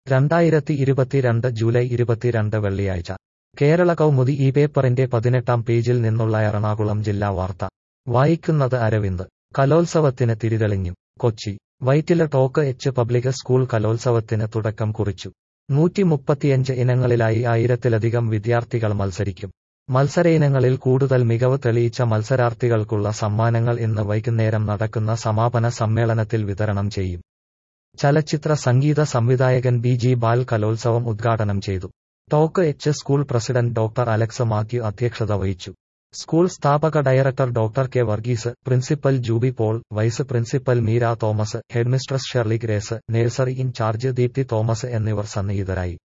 രണ്ടായിരത്തി ഇരുപത്തിരണ്ട് ജൂലൈ ഇരുപത്തിരണ്ട് വെള്ളിയാഴ്ച കേരള കൗമുദി ഈ പേപ്പറിന്റെ പതിനെട്ടാം പേജിൽ നിന്നുള്ള എറണാകുളം ജില്ലാ വാർത്ത വായിക്കുന്നത് അരവിന്ദ് കലോത്സവത്തിന് തിരിതെളിഞ്ഞു Kochi Vyttila Toc H public school കലോത്സവത്തിന് തുടക്കം കുറിച്ചു നൂറ്റി മുപ്പത്തിയഞ്ച് ഇനങ്ങളിലായി ആയിരത്തിലധികം വിദ്യാർത്ഥികൾ മത്സരിക്കും മത്സര ഇനങ്ങളിൽ കൂടുതൽ മികവ് തെളിയിച്ച മത്സരാർത്ഥികൾക്കുള്ള സമ്മാനങ്ങൾ ഇന്ന് വൈകുന്നേരം നടക്കുന്ന സമാപന സമ്മേളനത്തിൽ വിതരണം ചെയ്യും ചലച്ചിത്ര സംഗീത സംവിധായകൻ ബി ജി ബാൽ കലോത്സവം ഉദ്ഘാടനം ചെയ്തു Toc H school president doctor Alex Mathew അധ്യക്ഷത വഹിച്ചു സ്കൂൾ സ്ഥാപക director doctor K Varghese principal Juby Paul vice principal Meera Thomas headmistress Shirley Grace nursery in charge Deepthi Thomas എന്നിവർ സന്നിഹിതരായി